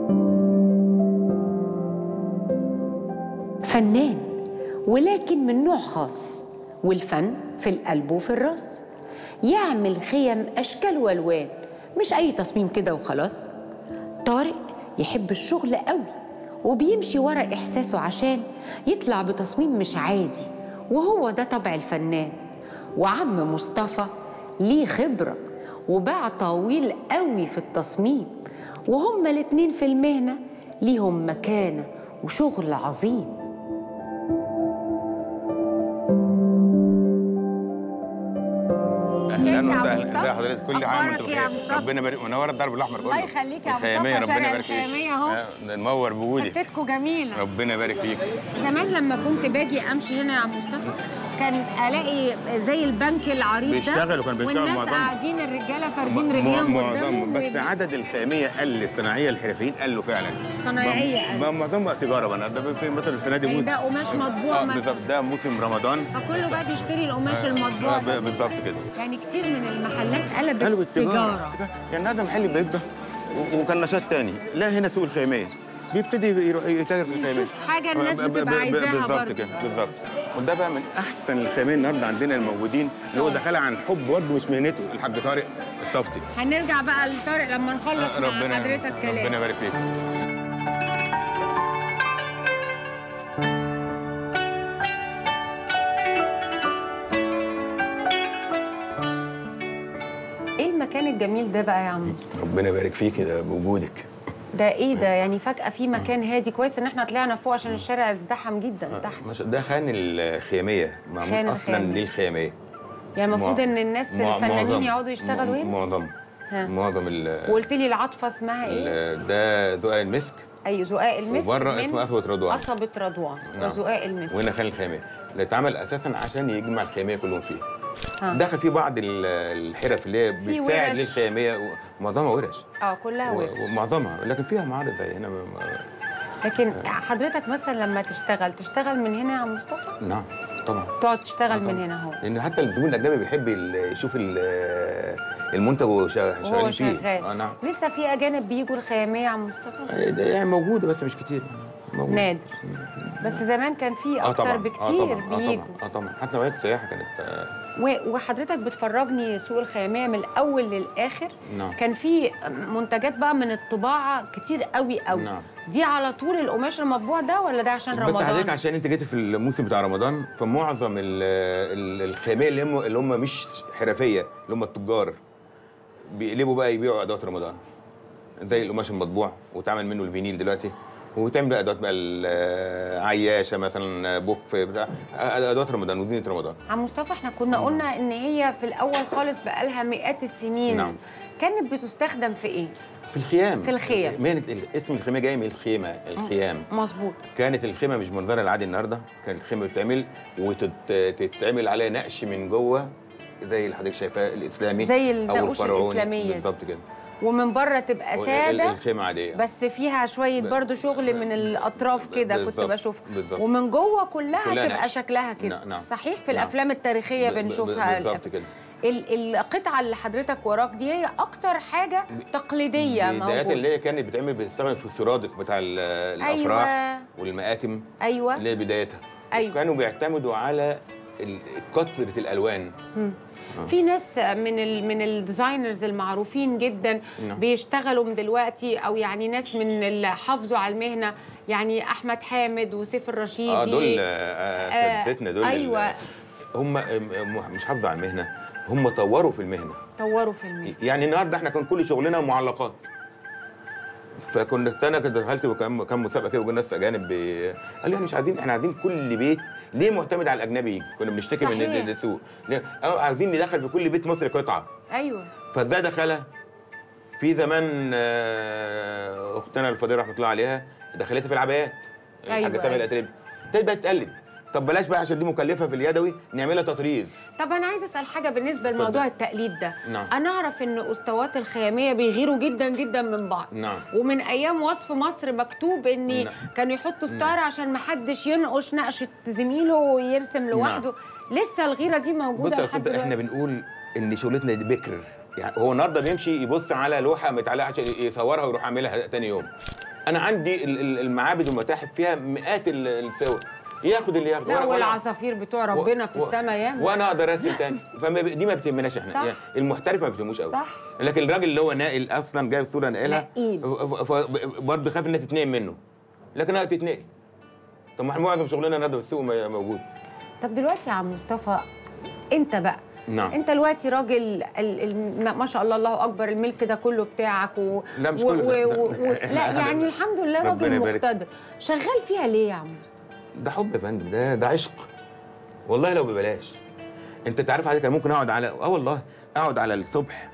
فنان ولكن من نوع خاص والفن في القلب وفي الراس يعمل خيم أشكال وألوان مش أي تصميم كده وخلاص طارق يحب الشغل قوي وبيمشي ورا إحساسه عشان يطلع بتصميم مش عادي وهو ده طبع الفنان وعم مصطفى ليه خبرة وباع طويل قوي في التصميم وهما الاتنين في المهنة ليهم مكانة وشغل عظيم اهلا ازيك يا وسهلا عم ازي مصطفى؟ حضرتك كل عام وانتم أخبارك إيه يا عم بخير مصطفى؟ ربنا يبارك منور الدرب الاحمر كله الله يخليك يا مصطفى، الخياميه ربنا شارع يبارك فيك الخيامية أهو. آه، ده منور بوجودي حتتكم جميله ربنا يبارك فيك زمان لما كنت باجي امشي هنا يا عم مصطفى كان الاقي زي البنك العريض ده بيشتغلوا، كان بيشتغلوا والناس معظمهم. قاعدين الرجاله فاردين م- رجليهم معظمهم قدامهم بس و- عدد الخياميه قل الصناعيه الحرفيين قلوا فعلا الصنايعية قل. ما- معظمهم بقى تجاره بقى ده في مثلا السنه دي يعني موت- ده قماش مطبوع اه مثلا. بالظبط ده موسم رمضان فكله بقى بيشتري القماش المطبوع آه، ده. ب- بالظبط كده يعني كتير من المحلات قلبت قلبوا تجاره التجاره يعني هذا محل بيبدا و- وكان نشاط تاني لا هنا سوق الخيميه بيبتدي يروح يتاجر في الخيميه يشوف حاجة الناس ب- ب- بتبقى ب- عايزاها بالظبط برضه. كده بالظبط وده بقى من احسن الخيمين النهارده عندنا الموجودين اللي هو دخلها عن حب برضه مش مهنته الحاج طارق الصفتي هنرجع بقى لطارق لما نخلص آه، مع حضرتك كلام ربنا يبارك فيك ايه المكان الجميل ده بقى يا عم مصطفى؟ ربنا يبارك فيك ده بوجودك ده ايه ده يعني فجأة في مكان هادي كويس ان احنا طلعنا فوق عشان الشارع ازدحم جدا تحت مش- ده خان الخياميه معمول خان اصلا الخيامية. للخياميه يعني المفروض مع- ان الناس مع- الفنانين معظم- يقعدوا يشتغلوا مع- هنا معظم ها. معظم ال وقلت لي العطفة اسمها ايه؟ ال- ده ذوق المسك اي زقاق المسك وبره من اسمه قصبة رضوان. قصبة رضوان نعم. وزقاق المسك وهنا خان الخياميه اللي اتعمل اساسا عشان يجمع الخياميه كلهم فيه ها. دخل فيه بعض ال- الحرف اللي هي في بتساعد ورش. للخياميه ومعظمها ورش اه كلها و- ورش ومعظمها لكن فيها معارض زي هنا م- لكن حضرتك مثلا لما تشتغل تشتغل من هنا يا عم مصطفى؟ نعم طبعا تقعد تشتغل آه من طبعاً. هنا اهو لان حتى الزبون الاجنبي بيحب ال- يشوف ال- المنتج وهو شا- وهو شغالين فيه شغال اه نعم لسه في اجانب بيجوا الخيامية يا عم مصطفى؟ ده يعني موجوده بس مش كتير موجودة. نادر بس زمان كان في اه اكتر طبعا بكتير اه طبعا اه بيجوا طبعا اه طبعا حتى نوعيه السياحه كانت آه، و- وحضرتك بتفرجني سوق الخيامية من الأول للآخر نعم. كان في منتجات بقى من الطباعة كتير قوي قوي نعم. دي على طول القماش المطبوع ده ولا ده عشان بس حضرتك رمضان؟ عشان انت جيتي في الموسم بتاع رمضان فمعظم ال- ال- الخياميه اللي هم اللي هم مش حرفيه اللي هم التجار بيقلبوا بقى يبيعوا ادوات رمضان زي القماش المطبوع وتعمل منه الفينيل دلوقتي وتعمل بقى ادوات بقى العياشه مثلا بوف بتاع ادوات رمضان وزينه رمضان عم مصطفى احنا كنا قلنا ان هي في الاول خالص بقالها مئات السنين نعم. كانت بتستخدم في ايه؟ في الخيام في الخيام. مهنه ال- اسم الخيمه جاي من الخيمه الخيام مظبوط كانت الخيمه مش منظرها العادي النهارده كانت الخيمه بتتعمل وتتعمل عليها نقش من جوه زي اللي حضرتك شايفاه الاسلامي زي أو النقوش الفرعوني. الإسلامية دي. بالظبط كده ومن بره تبقى وال- ساده الخيمه عاديه بس فيها شويه ب- برضو شغل من الاطراف كده كنت بالظبط، بشوفها بالظبط. ومن جوه كلها, كلها تبقى نقش. شكلها كده نعم، نعم. صحيح في نعم. الافلام التاريخيه ب- ب- بنشوفها بالظبط كده ال- القطعه اللي حضرتك وراك دي هي اكتر حاجه تقليديه بدايات موجوده اللي هي كانت بتعمل بتستخدم في السرادق بتاع ال- الافراح أيوة. والمآتم ايوه اللي هي بدايتها أيوة. كانوا بيعتمدوا على ال- كثره الالوان في ناس من ال من الديزاينرز المعروفين جدا نعم. بيشتغلوا من دلوقتي او يعني ناس من اللي حافظوا على المهنه يعني احمد حامد وسيف الرشيدي اه دول آه، اساتذتنا دول ال- أيوة. هم هم مش حافظوا على المهنه هم طوروا في المهنه طوروا في المهنه يعني النهارده احنا كان كل شغلنا معلقات فكنت انا كده دخلت وكان كان مسابقه كده وجا ناس اجانب بي... قال لي احنا مش عايزين احنا عايزين كل بيت ليه معتمد على الاجنبي يجي كنا بنشتكي من صحيح. ال- السوق ليه؟ اه عايزين ندخل في كل بيت مصري قطعه ايوه فازاي دخلها في زمان آه، اختنا الفضيله رحمه الله عليها دخلتها في العبايات أيوة، الحاجه ساميه أيوة. الاتربي ابتدت بقى تقلد طب بلاش بقى عشان دي مكلفه في اليدوي نعملها تطريز طب انا عايز اسال حاجه بالنسبه لموضوع التقليد ده نعم. انا اعرف ان اسطوات الخياميه بيغيروا جدا جدا من بعض نعم. ومن ايام وصف مصر مكتوب ان نعم. كانوا يحطوا ستار عشان ما حدش ينقش نقشه زميله ويرسم لوحده لسه الغيره دي موجوده بص يا لحد استاذ احنا دلوقتي بنقول ان شغلتنا دي بكر يعني هو النهارده بيمشي يبص على لوحه متعلقه عشان يصورها ويروح عاملها تاني يوم انا عندي ال- ال- المعابد والمتاحف فيها مئات ال- الصور ياخد اللي ياخده لا وأنا- وأنا- والعصافير بتوع ربنا في و- السماء ياما وانا اقدر ارسم تاني فما ب- دي ما بتهمناش احنا صح. يعني المحترف ما بتهموش قوي صح. لكن الراجل اللي هو ناقل اصلا جايب صوره ناقلها نقيل. برضه خاف انها تتنقل منه لكنها تتنقل طب ما احنا معظم شغلنا النهارده في السوق م- موجود طب دلوقتي يا عم مصطفى انت بقى نعم. انت دلوقتي راجل ال... ال... ما- ما شاء الله الله اكبر الملك ده كله بتاعك و... لا، مش و... كله ده. و... و... و... لا يعني الحمد لله ربنا راجل يبارك. مقتدر شغال فيها ليه يا عم مصطفى ده حب يا فندم ده ده عشق والله لو ببلاش انت تعرف حضرتك انا ممكن اقعد على اه والله اقعد على الصبح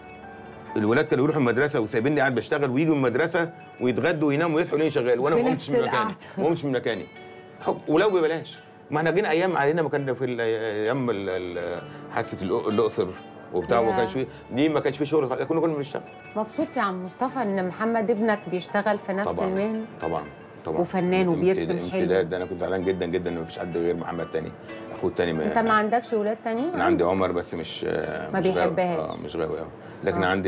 الولاد كانوا يروحوا المدرسه وسايبيني قاعد بشتغل ويجوا من المدرسه ويتغدوا ويناموا ويصحوا ليه شغال وانا ما بنفس قمتش من مكاني القعدة. ما قمتش من مكاني حب ولو ببلاش ما احنا جينا ايام علينا ما كان في ال- ايام ال- ال- حادثه الأ- الاقصر وبتاع يا. ما كانش فيه دي ما كانش فيه شغل خالص، كنا كنا بنشتغل مبسوط يا عم مصطفى ان محمد ابنك بيشتغل في نفس طبعا المهنه طبعا طبعا وفنان وبيرسم امتداد- حلو. امتداد ده انا كنت زعلان جدا جدا ان مفيش حد غير محمد تاني اخوه التاني ما انت ما عندكش ولاد تانيين انا عندي عمر بس مش ما مش غاوي. بيحبهاش. اه مش غاوي اه لكن آه. عندي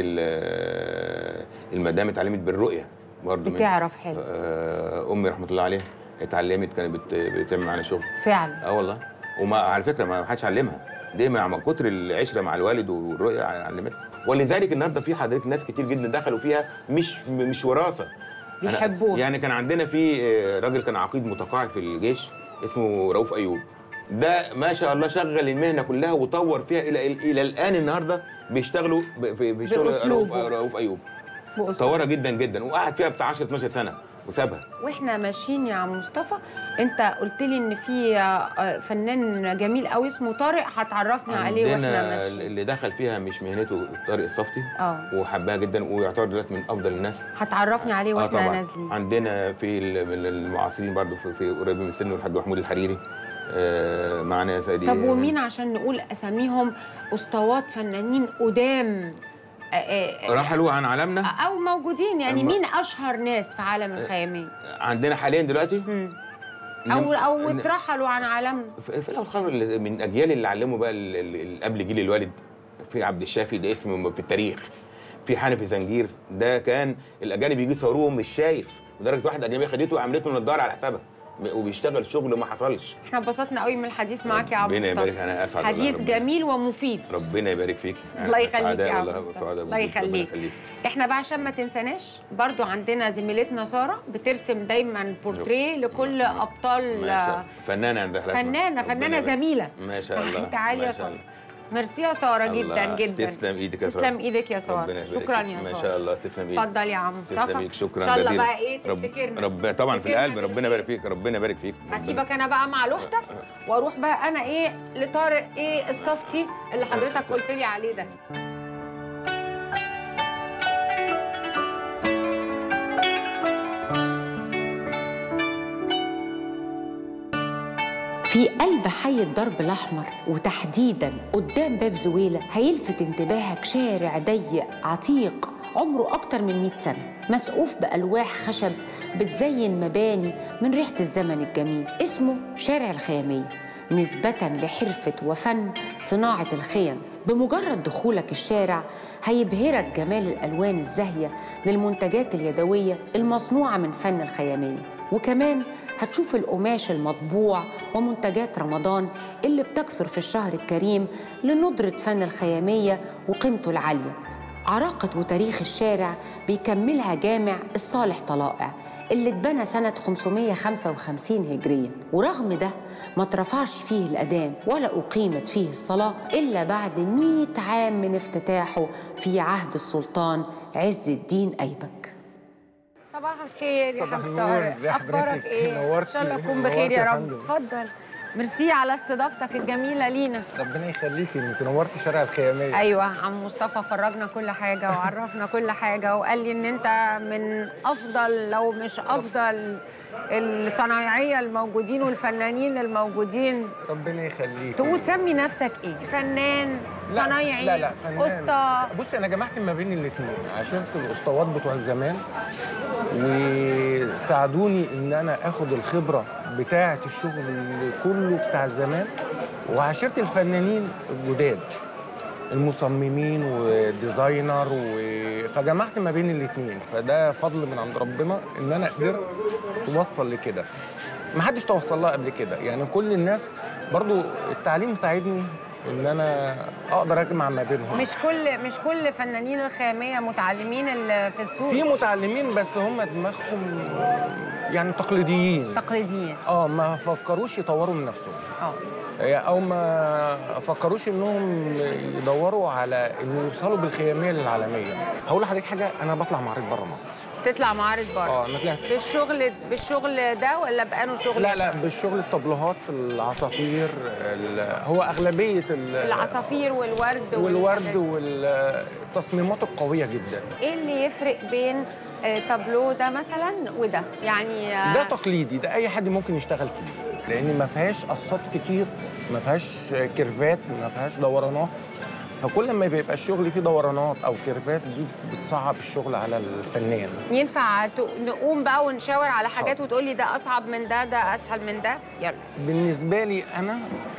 ال- المدام اتعلمت بالرؤيه برضه من- بتعرف حلو آه، امي رحمه الله عليها اتعلمت كانت بت- بتعمل معانا شغل فعلا اه والله وما على فكره ما حدش علمها دي مع كتر العشره مع الوالد والرؤيه علمتها ولذلك النهارده في حضرتك ناس كتير جدا دخلوا فيها مش مش وراثه أنا- بيحبوها. يعني كان عندنا في آه، راجل كان عقيد متقاعد في الجيش اسمه رؤوف ايوب ده ما شاء الله شغل المهنه كلها وطور فيها الى الى الان النهارده بيشتغلوا ب- في في شغل رؤوف بأسلوبه. رؤوف ايوب بأسلوب. طورها جدا جدا وقعد فيها بتاع 10 12 سنه وسابها واحنا ماشيين يا عم مصطفى انت قلت لي ان في آه، فنان جميل قوي اسمه طارق هتعرفنا عليه واحنا عندنا ماشيين اللي دخل فيها مش مهنته طارق الصفتي اه وحبها جدا ويعتبر دلوقتي من افضل الناس هتعرفني عليه اه واحنا طبعا نازلين عندنا في ال- من المعاصرين برضو في, في قريبين من السن والحاج محمود الحريري آه معانا سيدي طب ومين عشان نقول اساميهم اسطوات فنانين قدام آه، آه، رحلوا عن عالمنا او موجودين يعني أما- مين اشهر ناس في عالم الخياميه عندنا حاليا دلوقتي مم. او او إن- اترحلوا عن عالمنا في في الاول خالص اللي- من اجيال اللي علموا بقى ال- ال- ال- قبل جيل الوالد في عبد الشافي ده اسم في التاريخ في حنفي زنجير ده كان الاجانب يجي يصوروه مش شايف لدرجه واحده اجنبيه خدته وعملت له نضاره على حسابها وبيشتغل شغل ما حصلش احنا انبسطنا قوي من الحديث معاك يا عم ربنا مصطفى يبارك انا اسعد والله حديث ربنا. جميل ومفيد ربنا يبارك فيك الله يخليك سعداء يا عم والله مصطفى. سعداء الله بوجودك. ربنا يخليك احنا بقى عشان ما تنساناش برضو عندنا زميلتنا ساره بترسم دايما بورتريه لكل ما- ابطال ما شاء الله. فنانه عند حضرتك. فنانه ربنا فنانه يبارك. زميله ما شاء الله تعالي ما يا شاء ساره الله. ميرسي يا ساره جدا الله. جدا تسلم ايدك يا ساره تسلم ايدك يا ساره ربنا يبارك شكرا فيك. يا ما ساره شاء الله تسلم ايدك اتفضل يا عم مصطفى تسلم ايدك شكرا ان شاء الله جزيلا. بقى ايه رب... تفتكرنا رب... طبعا في تفتكرنا القلب ربنا يبارك فيك ربنا يبارك فيك هسيبك انا بقى مع لوحتك واروح بقى انا ايه لطارق ايه الصفتي اللي حضرتك قلت لي عليه ده في قلب حي الدرب الأحمر وتحديدا قدام باب زويلة هيلفت انتباهك شارع ضيق عتيق عمره أكتر من 100 سنة مسقوف بألواح خشب بتزين مباني من ريحة الزمن الجميل اسمه شارع الخيامية نسبة لحرفة وفن صناعة الخيم بمجرد دخولك الشارع هيبهرك جمال الألوان الزاهية للمنتجات اليدوية المصنوعة من فن الخيامية وكمان هتشوف القماش المطبوع ومنتجات رمضان اللي بتكثر في الشهر الكريم لندرة فن الخيامية وقيمته العالية عراقة وتاريخ الشارع بيكملها جامع الصالح طلائع اللي اتبنى سنة 555 هجريا ورغم ده ما اترفعش فيه الأذان ولا أقيمت فيه الصلاة إلا بعد 100 عام من افتتاحه في عهد السلطان عز الدين أيبك صباح الخير يا صباح حاج النور، طارق ازي اخبارك حضرتك؟ ايه ان نورتي. شاء الله تكون نورتي بخير يا يا رب فندم. اتفضل ميرسي على استضافتك الجميله لينا ربنا يخليكي انت نورتي شارع الخياميه ايوه عم مصطفى فرجنا كل حاجه وعرفنا كل حاجه وقال لي ان انت من افضل لو مش افضل الصنايعيه الموجودين والفنانين الموجودين ربنا يخليكي تقول تسمي نفسك ايه فنان لا، صنايعي لا لا فنان اسطى بصي انا جمعت ما بين الاثنين عشرت الاسطوات بتوع زمان وساعدوني ان انا اخد الخبره بتاعه الشغل اللي كله بتاع زمان وعاشرت الفنانين الجداد المصممين وديزاينر و... فجمعت ما بين الاثنين فده فضل من عند ربنا ان انا قدرت توصل لكده ما حدش توصل لها قبل كده يعني كل الناس برضو التعليم ساعدني ان انا اقدر اجمع ما بينهم مش كل مش كل فنانين الخاميه متعلمين ال- في السوق في متعلمين بس هم دماغهم يعني تقليديين تقليديين اه ما فكروش يطوروا من نفسهم اه او ما فكروش انهم يدوروا على ان يوصلوا بالخياميه للعالميه هقول لحضرتك حاجه انا بطلع معارض بره مصر تطلع معارض بره اه انا طلعت بالشغل بالشغل ده ولا بانه شغل لا لا بالشغل الطبلوهات العصافير ال- هو اغلبيه ال- العصافير والورد والورد والحاجات والتصميمات القويه جدا دي. ايه اللي يفرق بين آه، تابلو ده مثلا وده يعني آه، ده تقليدي ده اي حد ممكن يشتغل فيه لان ما فيهاش قصات كتير ما فيهاش كيرفات ما فيهاش دورانات فكل ما بيبقى الشغل فيه دورانات او كيرفات دي بتصعب الشغل على الفنان ينفع ت- نقوم بقى ونشاور على حاجات وتقول لي ده اصعب من ده ده اسهل من ده يلا بالنسبه لي انا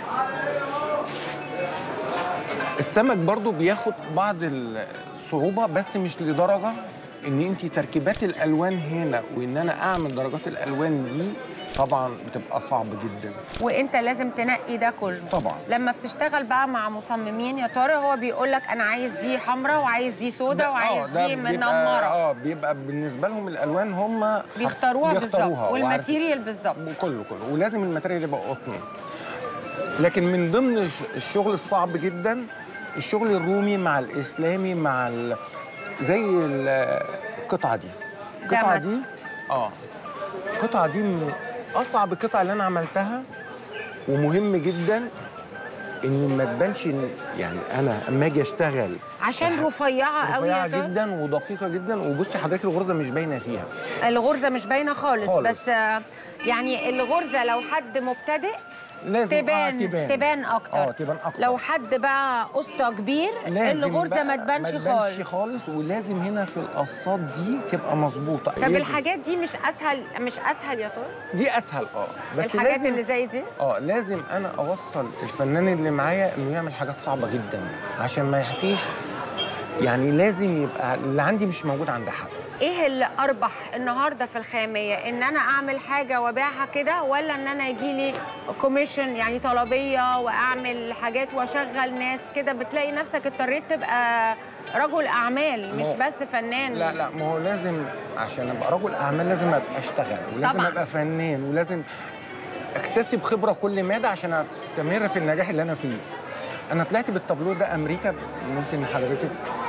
السمك برضو بياخد بعض الصعوبه بس مش لدرجه ان انت تركيبات الالوان هنا وان انا اعمل درجات الالوان دي طبعا بتبقى صعب جدا وانت لازم تنقي ده كله طبعا. لما بتشتغل بقى مع مصممين يا ترى هو بيقول لك انا عايز دي حمراء وعايز دي سودا ده- وعايز آه، ده دي بيبقى- منمره اه بيبقى بالنسبه لهم الالوان هم بيختاروها بالظبط وعارف- والماتيريال بالظبط كله كله ولازم الماتيريال يبقى قطن لكن من ضمن الش- الشغل الصعب جدا الشغل الرومي مع الاسلامي مع ال... زي ال- القطعه دي القطعه مثلا. دي اه القطعه دي من اصعب القطع اللي انا عملتها ومهم جدا ان ما تبانش إن- يعني انا اما اجي اشتغل عشان رفيعه قوي يا رفيعه ترى جدا ودقيقه جدا وبصي حضرتك الغرزه مش باينه فيها الغرزه مش باينه خالص, خالص. بس آه، يعني الغرزه لو حد مبتدئ لازم تبان آه تبان تبان اكتر اه تبان اكتر لو حد بقى قسطه كبير لازم الغرزه بقى ما تبانش ما خالص تبانش خالص ولازم هنا في القصات دي تبقى مظبوطه طب هي الحاجات دي مش اسهل مش اسهل يا ترى دي, دي اسهل اه بس الحاجات لازم اللي زي دي اه لازم انا اوصل الفنان اللي معايا انه يعمل حاجات صعبه جدا عشان ما يحكيش يعني لازم يبقى اللي عندي مش موجود عند حد ايه اللي اربح النهارده في الخاميه ان انا اعمل حاجه وابيعها كده ولا ان انا يجي لي كوميشن يعني طلبيه واعمل حاجات واشغل ناس كده بتلاقي نفسك اضطريت تبقى رجل اعمال مش ما هو- بس فنان لا لا ما هو لازم عشان ابقى رجل اعمال لازم ابقى اشتغل ولازم طبعاً. ابقى فنان ولازم اكتسب خبره كل مدى عشان استمر في النجاح اللي انا فيه انا طلعت بالتابلو ده امريكا ممكن حضرتك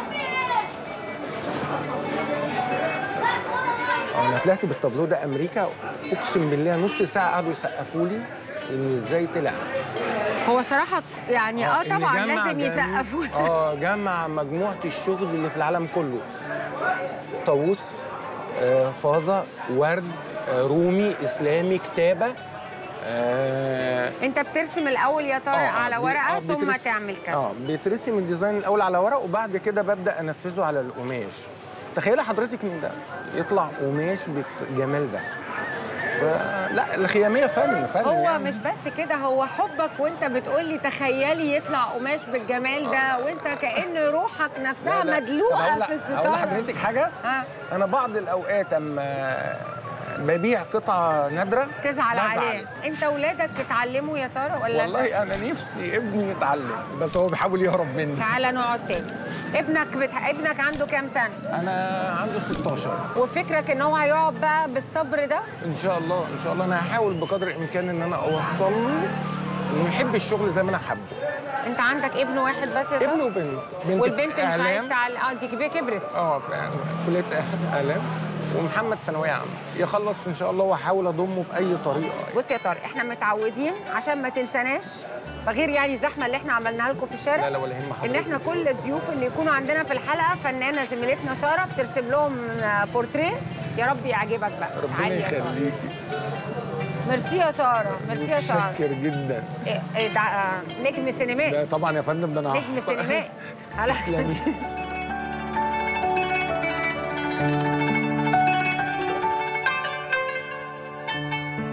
آه، انا طلعت بالتابلو ده امريكا اقسم بالله نص ساعه قعدوا يسقفوا لي ان ازاي طلع هو صراحه يعني اه اللي طبعا جمع لازم جميع- يسقفوا اه جمع مجموعه الشغل اللي في العالم كله طاووس آه فازه ورد آه رومي اسلامي كتابه آه انت بترسم الاول يا طارق آه، على بي- ورقه آه، ثم بيترسم- تعمل كذا اه بيترسم الديزاين الاول على ورق وبعد كده ببدا انفذه على القماش تخيلي حضرتك ان ده يطلع قماش بالجمال ده ف- لا الخياميه فن فن هو يعني. مش بس كده هو حبك وانت بتقولي تخيلي يطلع قماش بالجمال ده وانت كأن روحك نفسها لا، لا. طب مدلوقه هقول- في هقول الستاره لحضرتك حاجه ها انا بعض الاوقات اما ببيع قطعه نادره تزعل بزعل. عليه انت ولادك اتعلموا يا ترى ولا والله انا نفسي ابني يتعلم بس هو بيحاول يهرب مني تعالى نقعد تاني ابنك بت... ابنك عنده كام سنه انا عنده 16 وفكرك ان هو هيقعد بقى بالصبر ده ان شاء الله ان شاء الله انا هحاول بقدر الامكان ان انا اوصل له انه يحب الشغل زي ما انا حابه انت عندك ابن واحد بس يا ابن ترى وبنت بنت والبنت في مش عايز إعلام. تعلم اه دي كبيره كبرت اه في كليه اعلام ومحمد ثانويه عامه يخلص ان شاء الله واحاول اضمه باي طريقه بص يا طارق احنا متعودين عشان ما تنساناش غير يعني الزحمه اللي احنا عملناها لكم في الشارع لا لا ولا يهم ان حضرتك احنا كل الضيوف اللي يكونوا عندنا في الحلقه فنانه زميلتنا ساره بترسم لهم آه، بورتريه يا رب يعجبك بقى ربنا تعالي يا ساره يخليكي ميرسي يا ساره ميرسي يا ساره متشكر جدا إيه إيه ده آه، نجم سينمائي ده طبعا يا فندم ده انا نجم سينمائي خلاص تسلمي.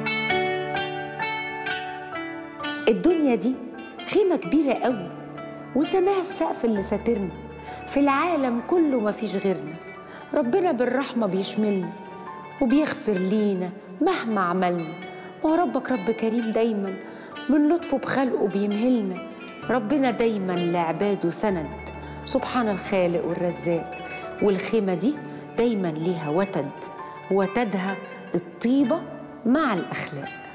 الدنيا دي خيمة كبيرة قوي وسماه السقف اللي ساترنا في العالم كله ما فيش غيرنا ربنا بالرحمة بيشملنا وبيغفر لينا مهما عملنا ما هو ربك رب كريم دايما من لطفه بخلقه بيمهلنا ربنا دايما لعباده سند سبحان الخالق والرزاق والخيمة دي دايما ليها وتد وتدها الطيبة مع الأخلاق